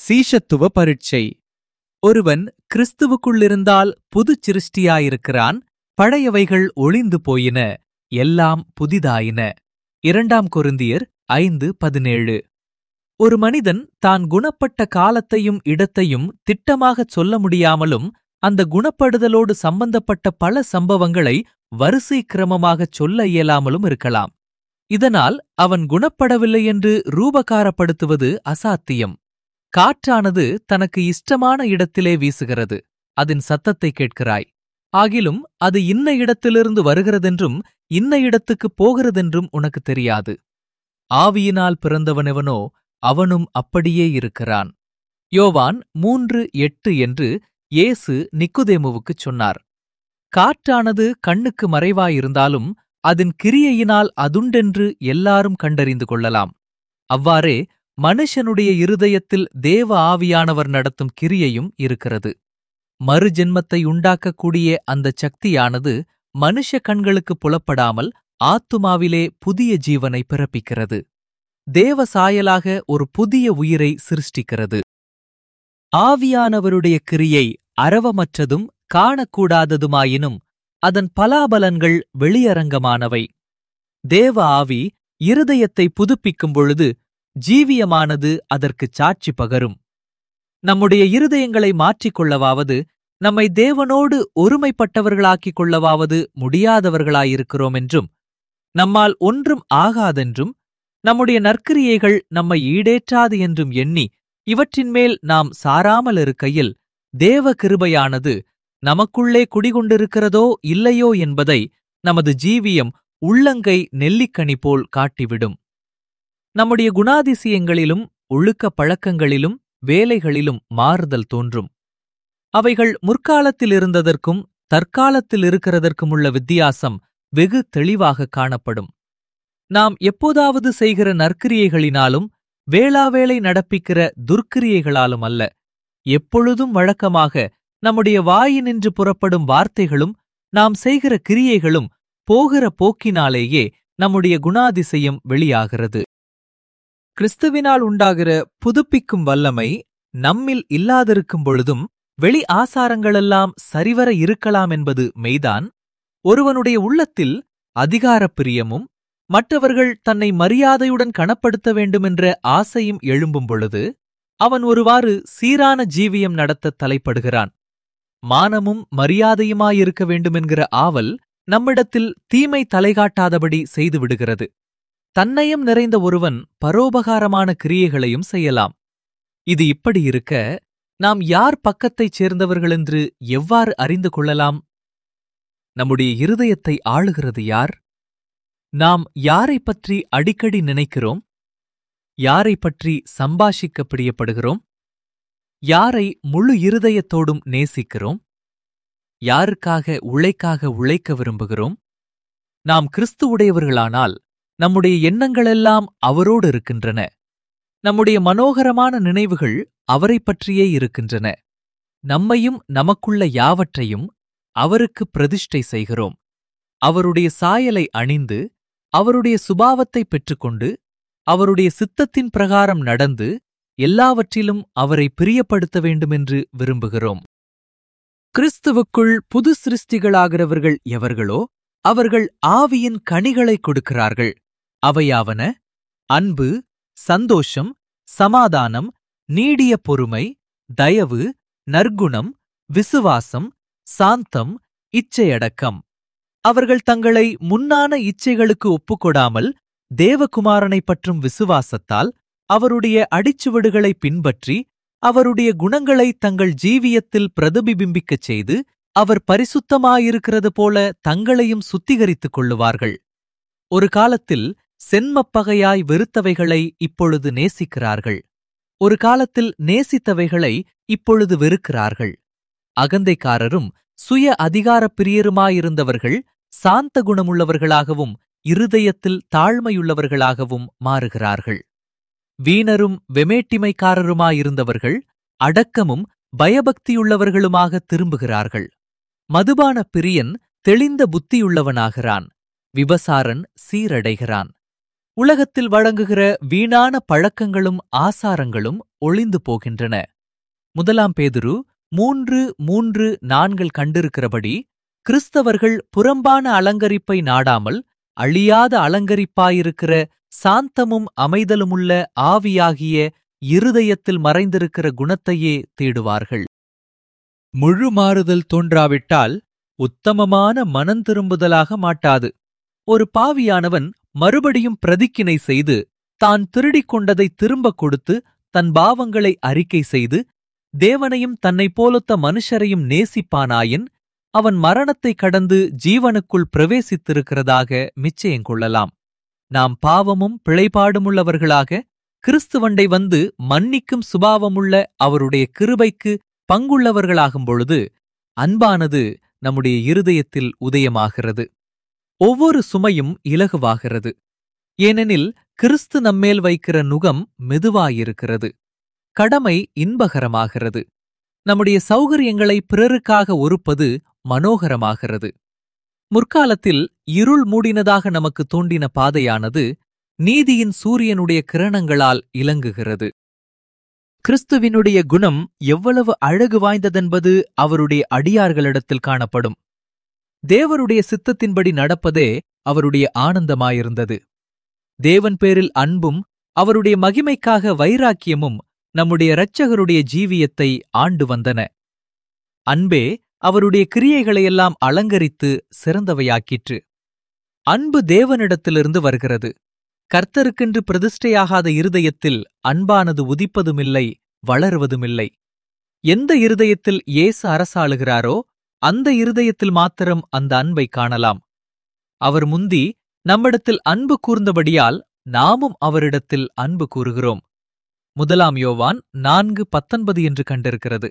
சீஷத்துவ பரீட்சை ஒருவன் கிறிஸ்துவுக்குள்ளிருந்தால் புதுச் சிருஷ்டியாயிருக்கிறான் பழையவைகள் ஒளிந்து போயின எல்லாம் புதிதாயின இரண்டாம் கொரிந்தியர் ஐந்து பதினேழு ஒரு மனிதன் தான் குணப்பட்ட காலத்தையும் இடத்தையும் திட்டமாகச் சொல்ல முடியாமலும் அந்த குணப்படுதலோடு சம்பந்தப்பட்ட பல சம்பவங்களை வரிசை கிரமமாகச் சொல்ல இயலாமலும் இருக்கலாம் இதனால் அவன் குணப்படவில்லை என்று ரூபகாரப்படுத்துவது அசாத்தியம் காற்றானது தனக்கு இஷ்டமான இடத்திலே வீசுகிறது அதன் சத்தத்தை கேட்கிறாய் ஆகிலும் அது இன்ன இடத்திலிருந்து வருகிறதென்றும் இன்ன இடத்துக்குப் போகிறதென்றும் உனக்கு தெரியாது ஆவியினால் பிறந்தவனெவனோ அவனும் அப்படியே இருக்கிறான் யோவான் மூன்று எட்டு என்று இயேசு நிக்குதேமுவுக்குச் சொன்னார் காற்றானது கண்ணுக்கு மறைவாயிருந்தாலும் அதன் கிரியையினால் அதுண்டென்று எல்லாரும் கண்டறிந்து கொள்ளலாம் அவ்வாறே மனுஷனுடைய இருதயத்தில் தேவ ஆவியானவர் நடத்தும் கிரியையும் இருக்கிறது மறுஜென்மத்தை உண்டாக்கக்கூடிய அந்த சக்தியானது மனுஷ கண்களுக்கு புலப்படாமல் ஆத்துமாவிலே புதிய ஜீவனை பிறப்பிக்கிறது தேவ சாயலாக ஒரு புதிய உயிரை சிருஷ்டிக்கிறது ஆவியானவருடைய கிரியை அரவமற்றதும் காணக்கூடாததுமாயினும் அதன் பலாபலன்கள் வெளியரங்கமானவை தேவ ஆவி இருதயத்தை புதுப்பிக்கும் பொழுது ஜீவியமானது அதற்குச் சாட்சி பகரும் நம்முடைய இருதயங்களை மாற்றிக்கொள்ளவாவது நம்மை தேவனோடு ஒருமைப்பட்டவர்களாக்கிக் கொள்ளவாவது முடியாதவர்களாயிருக்கிறோம் என்றும் நம்மால் ஒன்றும் ஆகாதென்றும் நம்முடைய நற்கிரியைகள் நம்மை ஈடேற்றாது என்றும் எண்ணி இவற்றின்மேல் நாம் சாராமல் இருக்கையில் தேவ கிருபையானது நமக்குள்ளே குடிகொண்டிருக்கிறதோ இல்லையோ என்பதை நமது ஜீவியம் உள்ளங்கை நெல்லிக்கனி போல் காட்டிவிடும் நம்முடைய குணாதிசயங்களிலும் ஒழுக்க பழக்கங்களிலும் வேலைகளிலும் மாறுதல் தோன்றும் அவைகள் முற்காலத்தில் இருந்ததற்கும் தற்காலத்தில் இருக்கிறதற்கும் உள்ள வித்தியாசம் வெகு தெளிவாக காணப்படும் நாம் எப்போதாவது செய்கிற நற்கிரியைகளினாலும் வேளாவேளை நடப்பிக்கிற துர்க்கிரியைகளாலும் அல்ல எப்பொழுதும் வழக்கமாக நம்முடைய வாயினின்று புறப்படும் வார்த்தைகளும் நாம் செய்கிற கிரியைகளும் போகிற போக்கினாலேயே நம்முடைய குணாதிசயம் வெளியாகிறது கிறிஸ்துவினால் உண்டாகிற புதுப்பிக்கும் வல்லமை நம்மில் இல்லாதிருக்கும் பொழுதும் வெளி ஆசாரங்களெல்லாம் சரிவர இருக்கலாம் என்பது மெய்தான் ஒருவனுடைய உள்ளத்தில் அதிகாரப் பிரியமும் மற்றவர்கள் தன்னை மரியாதையுடன் கணப்படுத்த வேண்டுமென்ற ஆசையும் எழும்பும் பொழுது அவன் ஒருவாறு சீரான ஜீவியம் நடத்த தலைப்படுகிறான் மானமும் மரியாதையுமாயிருக்க வேண்டுமென்கிற ஆவல் நம்மிடத்தில் தீமை தலைகாட்டாதபடி செய்துவிடுகிறது தன்னயம் நிறைந்த ஒருவன் பரோபகாரமான கிரியைகளையும் செய்யலாம் இது இப்படி இருக்க நாம் யார் பக்கத்தைச் சேர்ந்தவர்களென்று எவ்வாறு அறிந்து கொள்ளலாம் நம்முடைய இருதயத்தை ஆளுகிறது யார் நாம் யாரைப் பற்றி அடிக்கடி நினைக்கிறோம் யாரைப் பற்றி சம்பாஷிக்க பிரியப்படுகிறோம் யாரை முழு இருதயத்தோடும் நேசிக்கிறோம் யாருக்காக உழைக்காக உழைக்க விரும்புகிறோம் நாம் கிறிஸ்துவுடையவர்களானால் நம்முடைய எண்ணங்களெல்லாம் அவரோடு இருக்கின்றன நம்முடைய மனோகரமான நினைவுகள் அவரைப் பற்றியே இருக்கின்றன நம்மையும் நமக்குள்ள யாவற்றையும் அவருக்கு பிரதிஷ்டை செய்கிறோம் அவருடைய சாயலை அணிந்து அவருடைய சுபாவத்தை பெற்றுக்கொண்டு அவருடைய சித்தத்தின் பிரகாரம் நடந்து எல்லாவற்றிலும் அவரை பிரியப்படுத்த வேண்டுமென்று விரும்புகிறோம் கிறிஸ்துவுக்குள் புது சிருஷ்டிகளாகிறவர்கள் எவர்களோ அவர்கள் ஆவியின் கனிகளை கொடுக்கிறார்கள் அவையாவன அன்பு சந்தோஷம் சமாதானம் நீடிய பொறுமை தயவு நற்குணம் விசுவாசம் சாந்தம் இச்சையடக்கம் அவர்கள் தங்களை முன்னான இச்சைகளுக்கு ஒப்புக்கொடாமல் தேவகுமாரனை பற்றும் விசுவாசத்தால் அவருடைய அடிச்சுவடுகளை பின்பற்றி அவருடைய குணங்களை தங்கள் ஜீவியத்தில் பிரதிபிம்பிக்கச் செய்து அவர் பரிசுத்தமாயிருக்கிறது போல தங்களையும் சுத்திகரித்துக் கொள்ளுவார்கள் ஒரு காலத்தில் சென்மப்பகையாய் வெறுத்தவைகளை இப்பொழுது நேசிக்கிறார்கள் ஒரு காலத்தில் நேசித்தவைகளை இப்பொழுது வெறுக்கிறார்கள் அகந்தைக்காரரும் சுய அதிகாரப் பிரியருமாயிருந்தவர்கள் சாந்த குணமுள்ளவர்களாகவும் இருதயத்தில் தாழ்மையுள்ளவர்களாகவும் மாறுகிறார்கள் வீணரும் வெமேட்டிமைக்காரருமாயிருந்தவர்கள் அடக்கமும் பயபக்தியுள்ளவர்களுமாக திரும்புகிறார்கள் மதுபான பிரியன் தெளிந்த புத்தியுள்ளவனாகிறான் விபசாரன் சீரடைகிறான் உலகத்தில் வழங்குகிற வீணான பழக்கங்களும் ஆசாரங்களும் ஒளிந்து போகின்றன முதலாம் பேதுரு மூன்று மூன்று நான்கள் கண்டிருக்கிறபடி கிறிஸ்தவர்கள் புறம்பான அலங்கரிப்பை நாடாமல் அழியாத அலங்கரிப்பாயிருக்கிற சாந்தமும் அமைதலுமுள்ள ஆவியாகிய இருதயத்தில் மறைந்திருக்கிற குணத்தையே தேடுவார்கள் முழு மாறுதல் தோன்றாவிட்டால் உத்தமமான மனந்திரும்புதலாக மாட்டாது ஒரு பாவியானவன் மறுபடியும் பிரதிக்கினை செய்து தான் திருடிக் கொண்டதை திரும்பக் கொடுத்து தன் பாவங்களை அறிக்கை செய்து தேவனையும் தன்னைப் போலொத்த மனுஷரையும் நேசிப்பானாயின் அவன் மரணத்தைக் கடந்து ஜீவனுக்குள் பிரவேசித்திருக்கிறதாக நிச்சயங்கொள்ளலாம் நாம் பாவமும் பிழைபாடுமுள்ளவர்களாக கிறிஸ்துவண்டை வந்து மன்னிக்கும் சுபாவமுள்ள அவருடைய கிருபைக்கு பங்குள்ளவர்களாகும் பொழுது அன்பானது நம்முடைய இருதயத்தில் உதயமாகிறது ஒவ்வொரு சுமையும் இலகுவாகிறது ஏனெனில் கிறிஸ்து நம்மேல் வைக்கிற நுகம் மெதுவாயிருக்கிறது கடமை இன்பகரமாகிறது நம்முடைய சௌகரியங்களை பிறருக்காக ஒருப்பது மனோகரமாகிறது முற்காலத்தில் இருள் மூடினதாக நமக்கு தோண்டின பாதையானது நீதியின் சூரியனுடைய கிரணங்களால் இலங்குகிறது கிறிஸ்துவினுடைய குணம் எவ்வளவு அழகு வாய்ந்ததென்பது அவருடைய அடியார்களிடத்தில் காணப்படும் தேவருடைய சித்தத்தின்படி நடப்பதே அவருடைய ஆனந்தமாயிருந்தது தேவன் பேரில் அன்பும் அவருடைய மகிமைக்காக வைராக்கியமும் நம்முடைய இரட்சகருடைய ஜீவியத்தை ஆண்டு வந்தன அன்பே அவருடைய கிரியைகளையெல்லாம் அலங்கரித்து சிறந்தவையாக்கிற்று அன்பு தேவனிடத்திலிருந்து வருகிறது கர்த்தருக்கென்று பிரதிஷ்டையாகாத இருதயத்தில் அன்பானது உதிப்பதுமில்லை வளருவதுமில்லை எந்த இருதயத்தில் இயேசு அரசாளுகிறாரோ அந்த இருதயத்தில் மாத்திரம் அந்த அன்பை காணலாம் அவர் முந்தி நம்மிடத்தில் அன்பு கூர்ந்தபடியால் நாமும் அவரிடத்தில் அன்பு கூறுகிறோம் முதலாம் யோவான் நான்கு பத்தொன்பது என்று கண்டிருக்கிறது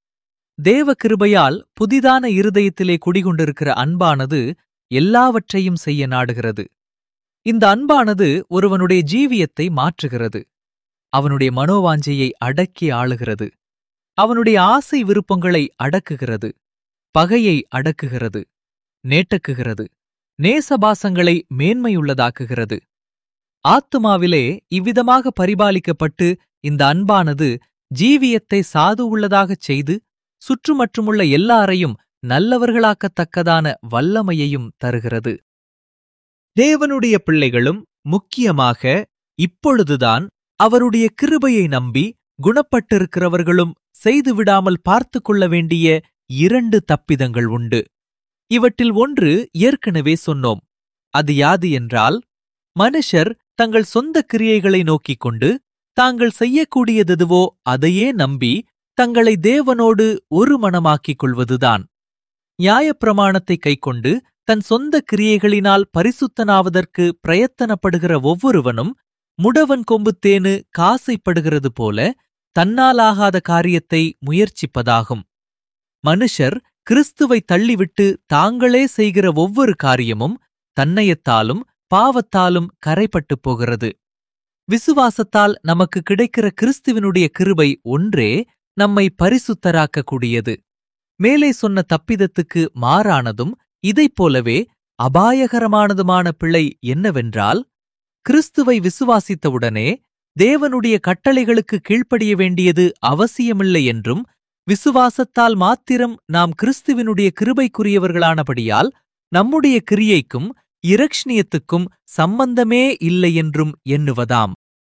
தேவ கிருபையால் புதிதான இருதயத்திலே குடிகொண்டிருக்கிற அன்பானது எல்லாவற்றையும் செய்ய நாடுகிறது இந்த அன்பானது ஒருவனுடைய ஜீவியத்தை மாற்றுகிறது அவனுடைய மனோவாஞ்சையை அடக்கி ஆளுகிறது அவனுடைய ஆசை விருப்பங்களை அடக்குகிறது பகையை அடக்குகிறது நேட்டக்குகிறது நேசபாசங்களை மேன்மையுள்ளதாக்குகிறது ஆத்துமாவிலே இவ்விதமாக பரிபாலிக்கப்பட்டு இந்த அன்பானது ஜீவியத்தை சாது உள்ளதாகச் செய்து சுற்றுமற்றுமுள்ள எல்லாரையும் நல்லவர்களாக்கத்தக்கதான வல்லமையையும் தருகிறது தேவனுடைய பிள்ளைகளும் முக்கியமாக இப்பொழுதுதான் அவருடைய கிருபையை நம்பி குணப்பட்டிருக்கிறவர்களும் செய்துவிடாமல் பார்த்து கொள்ள வேண்டிய இரண்டு தப்பிதங்கள் உண்டு இவற்றில் ஒன்று ஏற்கனவே சொன்னோம் அது யாது என்றால் மனுஷர் தங்கள் சொந்த கிரியைகளை நோக்கிக் கொண்டு தாங்கள் செய்யக்கூடியதெதுவோ அதையே நம்பி தங்களை தேவனோடு ஒரு மனமாக்கிக் கொள்வதுதான் நியாயப்பிரமாணத்தை கைக்கொண்டு தன் சொந்த கிரியைகளினால் பரிசுத்தனாவதற்கு பிரயத்தனப்படுகிற ஒவ்வொருவனும் முடவன் கொம்பு தேனு காசைப்படுகிறது போல தன்னாலாகாத காரியத்தை முயற்சிப்பதாகும் மனுஷர் கிறிஸ்துவை தள்ளிவிட்டு தாங்களே செய்கிற ஒவ்வொரு காரியமும் தன்னையத்தாலும் பாவத்தாலும் கரைப்பட்டுப் போகிறது விசுவாசத்தால் நமக்கு கிடைக்கிற கிறிஸ்துவினுடைய கிருபை ஒன்றே நம்மை பரிசுத்தராக்கக்கூடியது மேலே சொன்ன தப்பிதத்துக்கு மாறானதும் இதைப் போலவே அபாயகரமானதுமான பிழை என்னவென்றால் கிறிஸ்துவை விசுவாசித்தவுடனே தேவனுடைய கட்டளைகளுக்கு கீழ்ப்படிய வேண்டியது அவசியமில்லை என்றும் விசுவாசத்தால் மாத்திரம் நாம் கிறிஸ்துவினுடைய கிருபைக்குரியவர்களானபடியால் நம்முடைய கிரியைக்கும் இரக்ஷ்ணியத்துக்கும் சம்பந்தமே இல்லை என்றும் எண்ணுவதாம்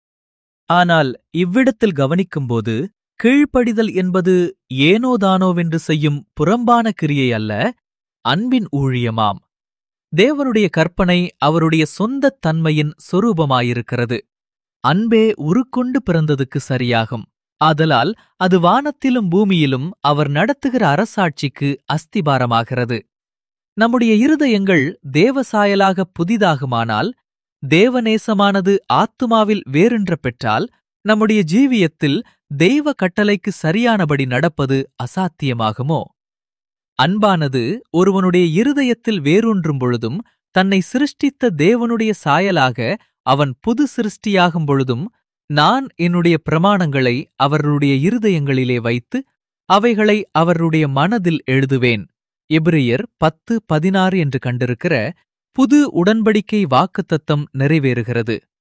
ஆனால் இவ்விடத்தில் கவனிக்கும்போது கீழ்ப்படிதல் என்பது ஏனோதானோவென்று செய்யும் புறம்பான கிரியை அல்ல அன்பின் ஊழியமாம் தேவனுடைய கற்பனை அவருடைய சொந்தத் தன்மையின் சொரூபமாயிருக்கிறது அன்பே உருக்கொண்டு பிறந்ததுக்கு சரியாகும் ஆதலால் அது வானத்திலும் பூமியிலும் அவர் நடத்துகிற அரசாட்சிக்கு அஸ்திபாரமாகிறது நம்முடைய இருதயங்கள் தேவசாயலாக புதிதாகுமானால் தேவநேசமானது ஆத்துமாவில் வேறென்ற பெற்றால் நம்முடைய ஜீவியத்தில் தெய்வ கட்டளைக்கு சரியானபடி நடப்பது அசாத்தியமாகுமோ அன்பானது ஒருவனுடைய இருதயத்தில் வேரூன்றும் பொழுதும் தன்னை சிருஷ்டித்த தேவனுடைய சாயலாக அவன் புது சிருஷ்டியாகும் பொழுதும் நான் என்னுடைய பிரமாணங்களை அவர்களுடைய இருதயங்களிலே வைத்து அவைகளை அவர்களுடைய மனதில் எழுதுவேன் எபிரியர் பத்து பதினாறு என்று கண்டிருக்கிற புது உடன்படிக்கை வாக்குத்தத்தம் நிறைவேறுகிறது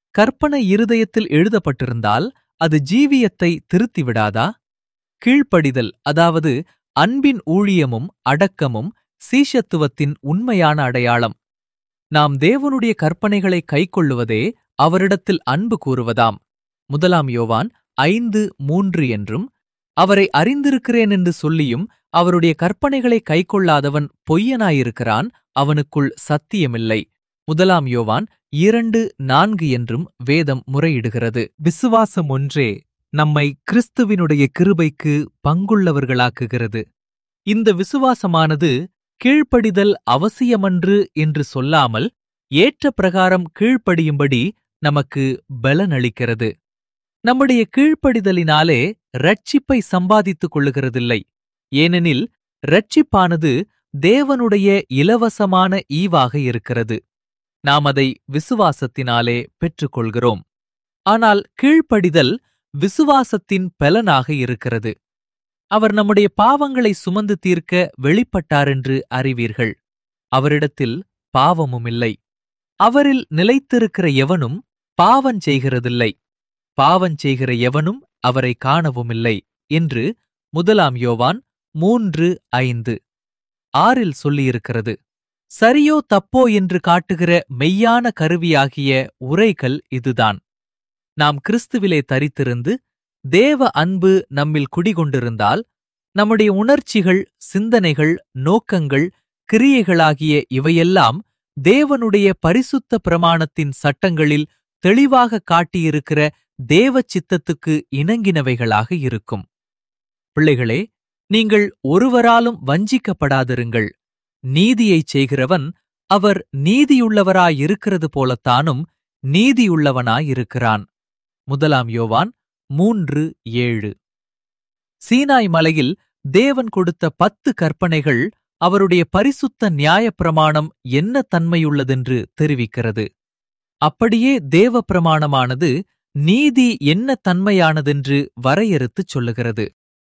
கற்பனை இருதயத்தில் எழுதப்பட்டிருந்தால் அது ஜீவியத்தை திருத்திவிடாதா கீழ்ப்படிதல் அதாவது அன்பின் ஊழியமும் அடக்கமும் சீஷத்துவத்தின் உண்மையான அடையாளம் நாம் தேவனுடைய கற்பனைகளை கைக்கொள்ளுவதே அவரிடத்தில் அன்பு கூறுவதாம் முதலாம் யோவான் ஐந்து மூன்று என்றும் அவரை அறிந்திருக்கிறேன் என்று சொல்லியும் அவருடைய கற்பனைகளை கைக்கொள்ளாதவன் பொய்யனாயிருக்கிறான் அவனுக்குள் சத்தியமில்லை முதலாம் யோவான் இரண்டு நான்கு என்றும் வேதம் முறையிடுகிறது விசுவாசம் ஒன்றே நம்மை கிறிஸ்துவினுடைய கிருபைக்கு பங்குள்ளவர்களாக்குகிறது இந்த விசுவாசமானது கீழ்ப்படிதல் அவசியமன்று என்று சொல்லாமல் ஏற்ற பிரகாரம் கீழ்ப்படியும்படி நமக்கு பலனளிக்கிறது நம்முடைய கீழ்ப்படிதலினாலே ரட்சிப்பை சம்பாதித்துக் கொள்ளுகிறதில்லை ஏனெனில் ரட்சிப்பானது தேவனுடைய இலவசமான ஈவாக இருக்கிறது நாம் அதை விசுவாசத்தினாலே பெற்றுக்கொள்கிறோம் ஆனால் கீழ்ப்படிதல் விசுவாசத்தின் பலனாக இருக்கிறது அவர் நம்முடைய பாவங்களை சுமந்து தீர்க்க வெளிப்பட்டாரென்று அறிவீர்கள் அவரிடத்தில் பாவமுமில்லை அவரில் நிலைத்திருக்கிற எவனும் பாவஞ் செய்கிறதில்லை பாவஞ் செய்கிற எவனும் அவரை காணவுமில்லை என்று முதலாம் யோவான் மூன்று ஐந்து ஆறில் சொல்லியிருக்கிறது சரியோ தப்போ என்று காட்டுகிற மெய்யான கருவியாகிய உரைகள் இதுதான் நாம் கிறிஸ்துவிலே தரித்திருந்து தேவ அன்பு நம்மில் குடிகொண்டிருந்தால் நம்முடைய உணர்ச்சிகள் சிந்தனைகள் நோக்கங்கள் கிரியைகளாகிய இவையெல்லாம் தேவனுடைய பரிசுத்த பிரமாணத்தின் சட்டங்களில் தெளிவாக காட்டியிருக்கிற தேவ சித்தத்துக்கு இணங்கினவைகளாக இருக்கும் பிள்ளைகளே நீங்கள் ஒருவராலும் வஞ்சிக்கப்படாதிருங்கள் நீதியைச் செய்கிறவன் அவர் நீதியுள்ளவராயிருக்கிறது போலத்தானும் நீதியுள்ளவனாயிருக்கிறான் முதலாம் யோவான் மூன்று ஏழு சீனாய் மலையில் தேவன் கொடுத்த பத்து கற்பனைகள் அவருடைய பரிசுத்த நியாயப்பிரமாணம் என்ன தன்மையுள்ளதென்று தெரிவிக்கிறது அப்படியே தேவ பிரமாணமானது நீதி என்ன தன்மையானதென்று வரையறுத்துச் சொல்லுகிறது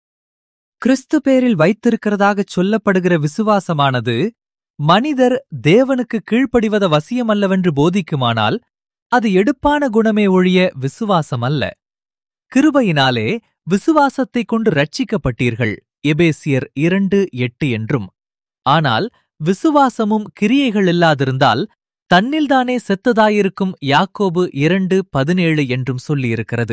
கிறிஸ்து பேரில் வைத்திருக்கிறதாகச் சொல்லப்படுகிற விசுவாசமானது மனிதர் தேவனுக்கு கீழ்ப்படிவத வசியமல்லவென்று போதிக்குமானால் அது எடுப்பான குணமே ஒழிய விசுவாசம் அல்ல கிருபையினாலே விசுவாசத்தைக் கொண்டு ரட்சிக்கப்பட்டீர்கள் எபேசியர் இரண்டு எட்டு என்றும் ஆனால் விசுவாசமும் கிரியைகள் இல்லாதிருந்தால் தன்னில்தானே செத்ததாயிருக்கும் யாக்கோபு இரண்டு பதினேழு என்றும் சொல்லியிருக்கிறது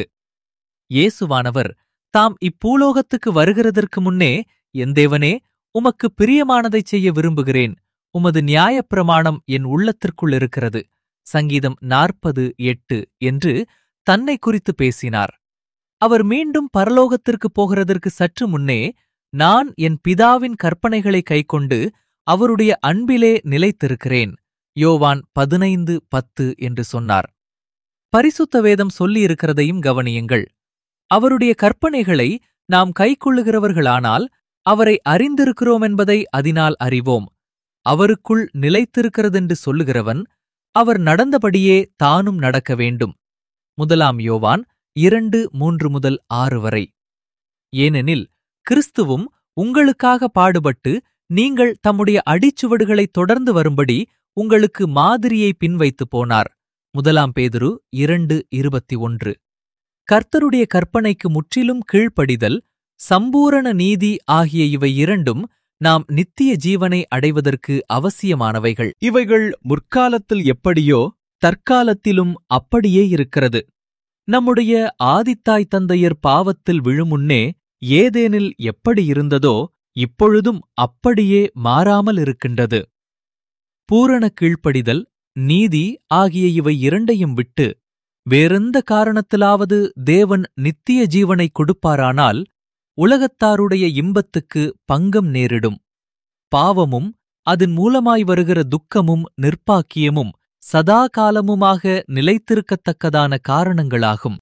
இயேசுவானவர் தாம் இப்பூலோகத்துக்கு வருகிறதற்கு முன்னே என் தேவனே உமக்கு பிரியமானதைச் செய்ய விரும்புகிறேன் உமது நியாயப்பிரமாணம் என் உள்ளத்திற்குள் இருக்கிறது சங்கீதம் நாற்பது எட்டு என்று தன்னை குறித்து பேசினார் அவர் மீண்டும் பரலோகத்திற்கு போகிறதற்கு சற்று முன்னே நான் என் பிதாவின் கற்பனைகளை கைக்கொண்டு அவருடைய அன்பிலே நிலைத்திருக்கிறேன் யோவான் பதினைந்து பத்து என்று சொன்னார் பரிசுத்த வேதம் சொல்லியிருக்கிறதையும் கவனியுங்கள் அவருடைய கற்பனைகளை நாம் கைக்கொள்ளுகிறவர்களானால் அவரை அறிந்திருக்கிறோம் என்பதை அதனால் அறிவோம் அவருக்குள் நிலைத்திருக்கிறதென்று சொல்லுகிறவன் அவர் நடந்தபடியே தானும் நடக்க வேண்டும் முதலாம் யோவான் இரண்டு மூன்று முதல் ஆறு வரை ஏனெனில் கிறிஸ்துவும் உங்களுக்காக பாடுபட்டு நீங்கள் தம்முடைய அடிச்சுவடுகளை தொடர்ந்து வரும்படி உங்களுக்கு மாதிரியை பின்வைத்துப் போனார் முதலாம் பேதுரு இரண்டு இருபத்தி ஒன்று கர்த்தருடைய கற்பனைக்கு முற்றிலும் கீழ்ப்படிதல் சம்பூரண நீதி ஆகிய இவை இரண்டும் நாம் நித்திய ஜீவனை அடைவதற்கு அவசியமானவைகள் இவைகள் முற்காலத்தில் எப்படியோ தற்காலத்திலும் அப்படியே இருக்கிறது நம்முடைய ஆதித்தாய் தந்தையர் பாவத்தில் விழுமுன்னே ஏதேனில் எப்படி இருந்ததோ இப்பொழுதும் அப்படியே மாறாமல் இருக்கின்றது பூரண கீழ்ப்படிதல் நீதி ஆகிய இவை இரண்டையும் விட்டு வேறெந்த காரணத்திலாவது தேவன் நித்திய ஜீவனை கொடுப்பாரானால் உலகத்தாருடைய இன்பத்துக்கு பங்கம் நேரிடும் பாவமும் அதன் மூலமாய் வருகிற துக்கமும் நிர்ப்பாக்கியமும் சதா காலமுமாக நிலைத்திருக்கத்தக்கதான காரணங்களாகும்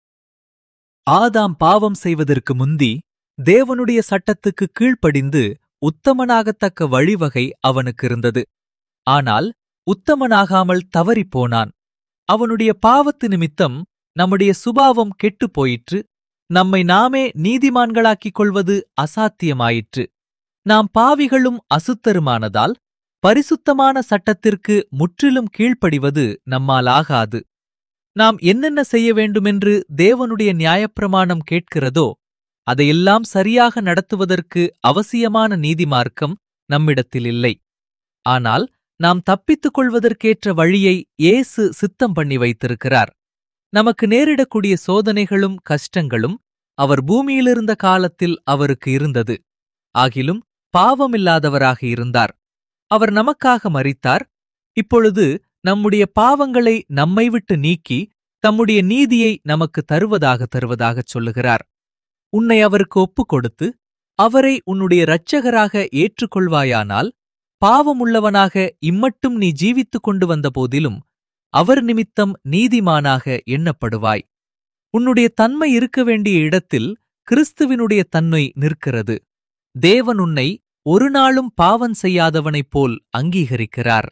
ஆதாம் பாவம் செய்வதற்கு முந்தி தேவனுடைய சட்டத்துக்கு கீழ்ப்படிந்து உத்தமனாகத்தக்க வழிவகை அவனுக்கு இருந்தது ஆனால் உத்தமனாகாமல் தவறிப்போனான் அவனுடைய பாவத்து நிமித்தம் நம்முடைய சுபாவம் கெட்டுப் போயிற்று நம்மை நாமே நீதிமான்களாக்கிக் கொள்வது அசாத்தியமாயிற்று நாம் பாவிகளும் அசுத்தருமானதால் பரிசுத்தமான சட்டத்திற்கு முற்றிலும் கீழ்ப்படிவது நம்மால் ஆகாது நாம் என்னென்ன செய்ய வேண்டுமென்று தேவனுடைய நியாயப்பிரமாணம் கேட்கிறதோ அதையெல்லாம் சரியாக நடத்துவதற்கு அவசியமான நீதிமார்க்கம் நம்மிடத்தில் இல்லை ஆனால் நாம் தப்பித்துக் கொள்வதற்கேற்ற வழியை இயேசு சித்தம் பண்ணி வைத்திருக்கிறார் நமக்கு நேரிடக்கூடிய சோதனைகளும் கஷ்டங்களும் அவர் பூமியிலிருந்த காலத்தில் அவருக்கு இருந்தது ஆகிலும் பாவமில்லாதவராக இருந்தார் அவர் நமக்காக மரித்தார் இப்பொழுது நம்முடைய பாவங்களை நம்மை விட்டு நீக்கி தம்முடைய நீதியை நமக்கு தருவதாக தருவதாகச் சொல்லுகிறார் உன்னை அவருக்கு ஒப்புக் கொடுத்து அவரை உன்னுடைய இரட்சகராக ஏற்றுக்கொள்வாயானால் பாவமுள்ளவனாக இம்மட்டும் நீ ஜீவித்துக் கொண்டு வந்த போதிலும் அவர் நிமித்தம் நீதிமானாக எண்ணப்படுவாய் உன்னுடைய தன்மை இருக்க வேண்டிய இடத்தில் கிறிஸ்துவினுடைய தன்மை நிற்கிறது தேவன் உன்னை ஒரு நாளும் பாவம் செய்யாதவனைப் போல் அங்கீகரிக்கிறார்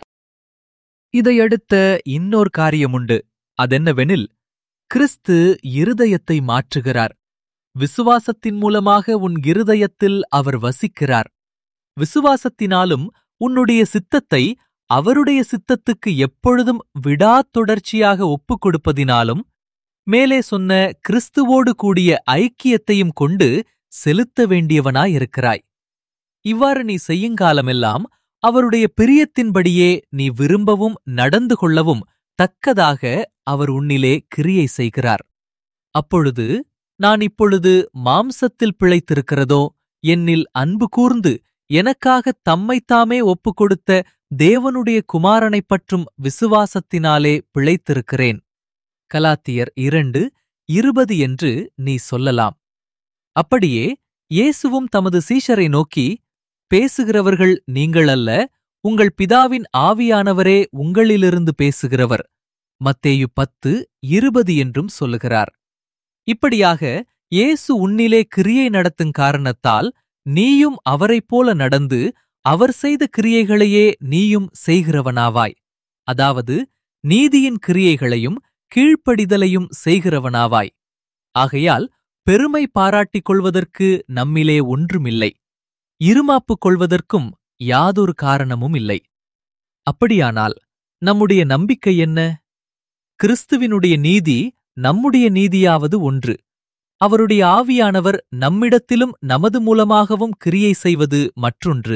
இதையடுத்த இன்னொரு காரியமுண்டு அதென்னவெனில் கிறிஸ்து இருதயத்தை மாற்றுகிறார் விசுவாசத்தின் மூலமாக உன் இருதயத்தில் அவர் வசிக்கிறார் விசுவாசத்தினாலும் உன்னுடைய சித்தத்தை அவருடைய சித்தத்துக்கு எப்பொழுதும் விடாத்தொடர்ச்சியாக ஒப்புக் கொடுப்பதினாலும் மேலே சொன்ன கிறிஸ்துவோடு கூடிய ஐக்கியத்தையும் கொண்டு செலுத்த வேண்டியவனாயிருக்கிறாய் இவ்வாறு நீ செய்யுங்காலமெல்லாம் அவருடைய பிரியத்தின்படியே நீ விரும்பவும் நடந்து கொள்ளவும் தக்கதாக அவர் உன்னிலே கிரியை செய்கிறார் அப்பொழுது நான் இப்பொழுது மாம்சத்தில் பிழைத்திருக்கிறதோ என்னில் அன்பு கூர்ந்து எனக்காக தம்மைத்தாமே ஒப்புக் கொடுத்த தேவனுடைய குமாரனைப் பற்றும் விசுவாசத்தினாலே பிழைத்திருக்கிறேன் கலாத்தியர் இரண்டு இருபது என்று நீ சொல்லலாம் அப்படியே இயேசுவும் தமது சீஷரை நோக்கி பேசுகிறவர்கள் நீங்கள் அல்ல உங்கள் பிதாவின் ஆவியானவரே உங்களிலிருந்து பேசுகிறவர் மத்தேயு பத்து இருபது என்றும் சொல்லுகிறார் இப்படியாக இயேசு உன்னிலே கிரியை நடத்தும் காரணத்தால் நீயும் அவரைப் போல நடந்து அவர் செய்த கிரியைகளையே நீயும் செய்கிறவனாவாய் அதாவது நீதியின் கிரியைகளையும் கீழ்ப்படிதலையும் செய்கிறவனாவாய் ஆகையால் பெருமை பாராட்டிக் கொள்வதற்கு நம்மிலே ஒன்றுமில்லை இருமாப்புக் கொள்வதற்கும் யாதொரு காரணமும் இல்லை அப்படியானால் நம்முடைய நம்பிக்கை என்ன கிறிஸ்துவினுடைய நீதி நம்முடைய நீதியாவது ஒன்று அவருடைய ஆவியானவர் நம்மிடத்திலும் நமது மூலமாகவும் கிரியை செய்வது மற்றொன்று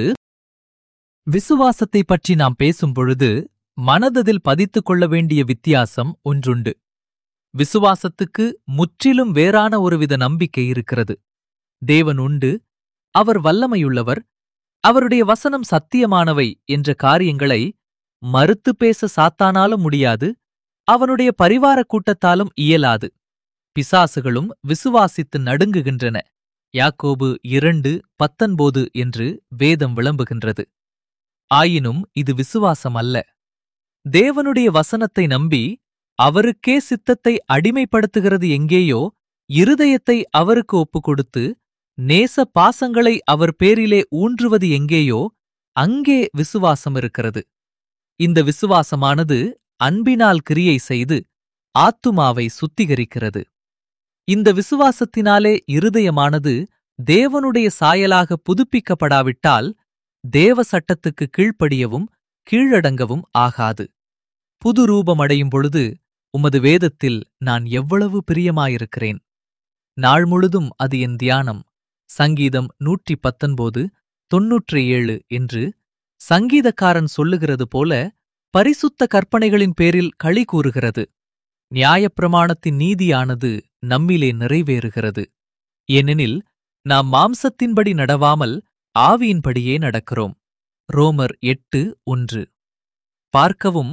விசுவாசத்தை பற்றி நாம் பேசும் பொழுது மனததில் பதித்துக் கொள்ள வேண்டிய வித்தியாசம் ஒன்றுண்டு விசுவாசத்துக்கு முற்றிலும் வேறான ஒருவித நம்பிக்கை இருக்கிறது தேவன் உண்டு அவர் வல்லமையுள்ளவர் அவருடைய வசனம் சத்தியமானவை என்ற காரியங்களை மறுத்து பேச சாத்தானாலும் முடியாது அவனுடைய பரிவார கூட்டத்தாலும் இயலாது பிசாசுகளும் விசுவாசித்து நடுங்குகின்றன யாக்கோபு இரண்டு பத்தொன்பது என்று வேதம் விளம்புகின்றது ஆயினும் இது விசுவாசம் அல்ல தேவனுடைய வசனத்தை நம்பி அவருக்கே சித்தத்தை அடிமைப்படுத்துகிறது எங்கேயோ இருதயத்தை அவருக்கு ஒப்புக் கொடுத்து நேச பாசங்களை அவர் பேரிலே ஊன்றுவது எங்கேயோ அங்கே விசுவாசம் இருக்கிறது இந்த விசுவாசமானது அன்பினால் கிரியை செய்து ஆத்துமாவை சுத்திகரிக்கிறது இந்த விசுவாசத்தினாலே இருதயமானது தேவனுடைய சாயலாக புதுப்பிக்கப்படாவிட்டால் தேவ சட்டத்துக்கு கீழ்ப்படியவும் கீழடங்கவும் ஆகாது புது ரூபமடையும் பொழுது உமது வேதத்தில் நான் எவ்வளவு பிரியமாயிருக்கிறேன் நாள் முழுதும் அது என் தியானம் சங்கீதம் நூற்றி பத்தொன்பது தொன்னூற்றி ஏழு என்று சங்கீதக்காரன் சொல்லுகிறது போல பரிசுத்த கற்பனைகளின் பேரில் களி கூறுகிறது நியாயப்பிரமாணத்தின் நீதியானது நம்மிலே நிறைவேறுகிறது ஏனெனில் நாம் மாம்சத்தின்படி நடவாமல் ஆவியின்படியே நடக்கிறோம் ரோமர் எட்டு ஒன்று பார்க்கவும்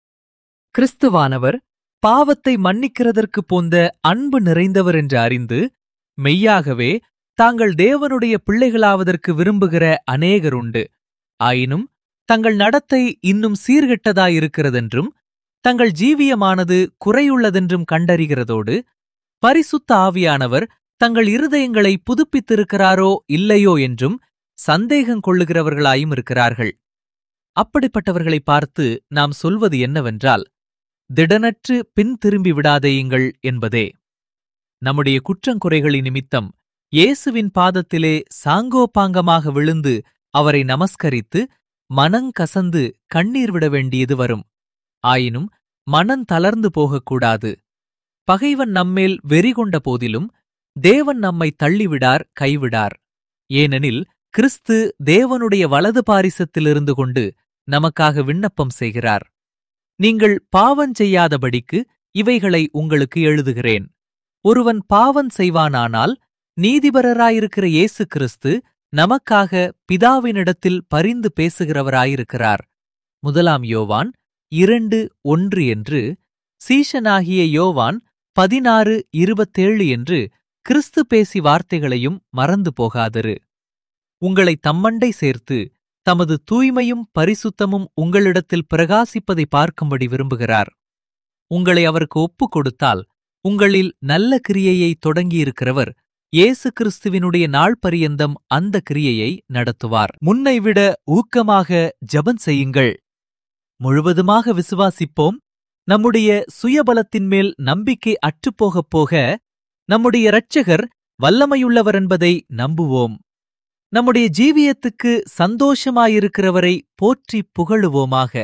கிறிஸ்துவானவர் பாவத்தை மன்னிக்கிறதற்கு போந்த அன்பு நிறைந்தவர் என்று அறிந்து மெய்யாகவே தாங்கள் தேவனுடைய பிள்ளைகளாவதற்கு விரும்புகிற அநேகருண்டு ஆயினும் தங்கள் நடத்தை இன்னும் சீர்கெட்டதாயிருக்கிறதென்றும் தங்கள் ஜீவியமானது குறையுள்ளதென்றும் கண்டறிகிறதோடு பரிசுத்த ஆவியானவர் தங்கள் இருதயங்களை புதுப்பித்திருக்கிறாரோ இல்லையோ என்றும் சந்தேகம் கொள்ளுகிறவர்களாயும் இருக்கிறார்கள் அப்படிப்பட்டவர்களை பார்த்து நாம் சொல்வது என்னவென்றால் திடனற்று பின் திரும்பி விடாதேயுங்கள் என்பதே நம்முடைய குற்றங்குறைகளின் நிமித்தம் இயேசுவின் பாதத்திலே சாங்கோபாங்கமாக விழுந்து அவரை நமஸ்கரித்து மனங்கசந்து கண்ணீர் விட வேண்டியது வரும் ஆயினும் மனம் தளர்ந்து போகக்கூடாது பகைவன் நம்மேல் வெறிகொண்ட போதிலும் தேவன் நம்மை தள்ளிவிடார் கைவிடார் ஏனெனில் கிறிஸ்து தேவனுடைய வலது பாரிசத்திலிருந்து கொண்டு நமக்காக விண்ணப்பம் செய்கிறார் நீங்கள் பாவம் செய்யாதபடிக்கு இவைகளை உங்களுக்கு எழுதுகிறேன் ஒருவன் பாவம் செய்வானானால் நீதிபரராயிருக்கிற இயேசு கிறிஸ்து நமக்காக பிதாவினிடத்தில் பரிந்து பேசுகிறவராயிருக்கிறார் முதலாம் யோவான் இரண்டு ஒன்று என்று சீஷனாகிய யோவான் பதினாறு இருபத்தேழு என்று கிறிஸ்து பேசி வார்த்தைகளையும் மறந்து போகாதிரு உங்களை தம்மண்டை சேர்த்து தமது தூய்மையும் பரிசுத்தமும் உங்களிடத்தில் பிரகாசிப்பதை பார்க்கும்படி விரும்புகிறார் உங்களை அவருக்கு ஒப்புக் கொடுத்தால் உங்களில் நல்ல கிரியையை தொடங்கியிருக்கிறவர் இயேசு கிறிஸ்துவினுடைய நாள் பரியந்தம் அந்த கிரியையை நடத்துவார் முன்னைவிட ஊக்கமாக ஜெபம் செய்யுங்கள் முழுவதுமாக விசுவாசிப்போம் நம்முடைய சுயபலத்தின் மேல் நம்பிக்கை அற்றுப்போகப் போக நம்முடைய இரட்சகர் வல்லமையுள்ளவர் என்பதை நம்புவோம் நம்முடைய ஜீவியத்துக்கு சந்தோஷமாயிருக்கிறவரை போற்றி புகழுவோமாக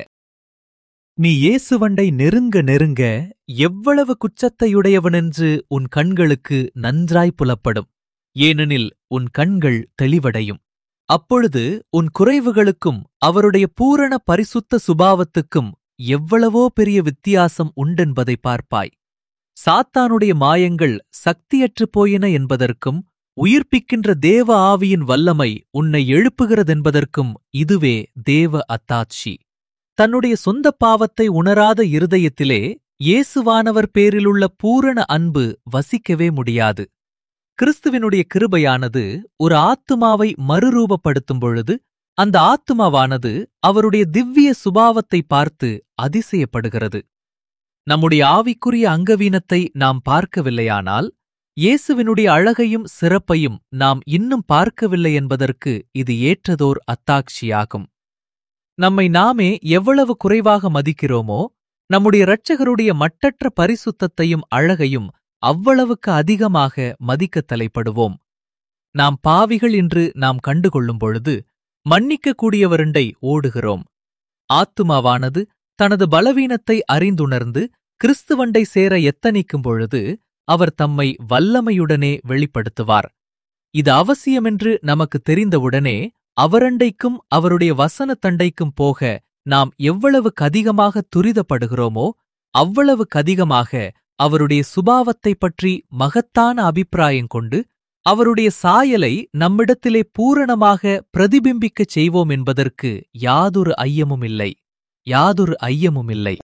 நீ இயேசுவண்டை நெருங்க நெருங்க எவ்வளவு குற்றத்தையுடையவனென்று உன் கண்களுக்கு நன்றாய் புலப்படும் ஏனெனில் உன் கண்கள் தெளிவடையும் அப்பொழுது உன் குறைவுகளுக்கும் அவருடைய பூரண பரிசுத்த சுபாவத்துக்கும் எவ்வளவோ பெரிய வித்தியாசம் உண்டென்பதை பார்ப்பாய் சாத்தானுடைய மாயங்கள் சக்தியற்றுப் போயின என்பதற்கும் உயிர்ப்பிக்கின்ற தேவ ஆவியின் வல்லமை உன்னை எழுப்புகிறதென்பதற்கும் இதுவே தேவ அத்தாட்சி தன்னுடைய சொந்த பாவத்தை உணராத இருதயத்திலே இயேசுவானவர் பேரிலுள்ள பூரண அன்பு வசிக்கவே முடியாது கிறிஸ்துவினுடைய கிருபையானது ஒரு ஆத்துமாவை மறுரூபப்படுத்தும் பொழுது அந்த ஆத்துமாவானது அவருடைய திவ்ய சுபாவத்தை பார்த்து அதிசயப்படுகிறது நம்முடைய ஆவிக்குரிய அங்கவீனத்தை நாம் பார்க்கவில்லையானால் இயேசுவினுடைய அழகையும் சிறப்பையும் நாம் இன்னும் பார்க்கவில்லை என்பதற்கு இது ஏற்றதோர் அத்தாட்சியாகும் நம்மை நாமே எவ்வளவு குறைவாக மதிக்கிறோமோ நம்முடைய இரட்சகருடைய மட்டற்ற பரிசுத்தத்தையும் அழகையும் அவ்வளவுக்கு அதிகமாக மதிக்கத் தலைப்படுவோம் நாம் பாவிகள் என்று நாம் கண்டுகொள்ளும் பொழுது மன்னிக்கக்கூடியவருண்டை ஓடுகிறோம் ஆத்துமாவானது தனது பலவீனத்தை அறிந்துணர்ந்து கிறிஸ்துவண்டை சேர எத்தனிக்கும் பொழுது அவர் தம்மை வல்லமையுடனே வெளிப்படுத்துவார் இது அவசியமென்று நமக்கு தெரிந்தவுடனே அவரண்டைக்கும் அவருடைய வசன தண்டைக்கும் போக நாம் எவ்வளவுக்கு அதிகமாக துரிதப்படுகிறோமோ அவ்வளவுக்கு அதிகமாக அவருடைய சுபாவத்தைப் பற்றி மகத்தான அபிப்பிராயம் கொண்டு அவருடைய சாயலை நம்மிடத்திலே பூரணமாக பிரதிபிம்பிக்கச் செய்வோம் என்பதற்கு யாதொரு ஐயமுமில்லை யாதொரு ஐயமுமில்லை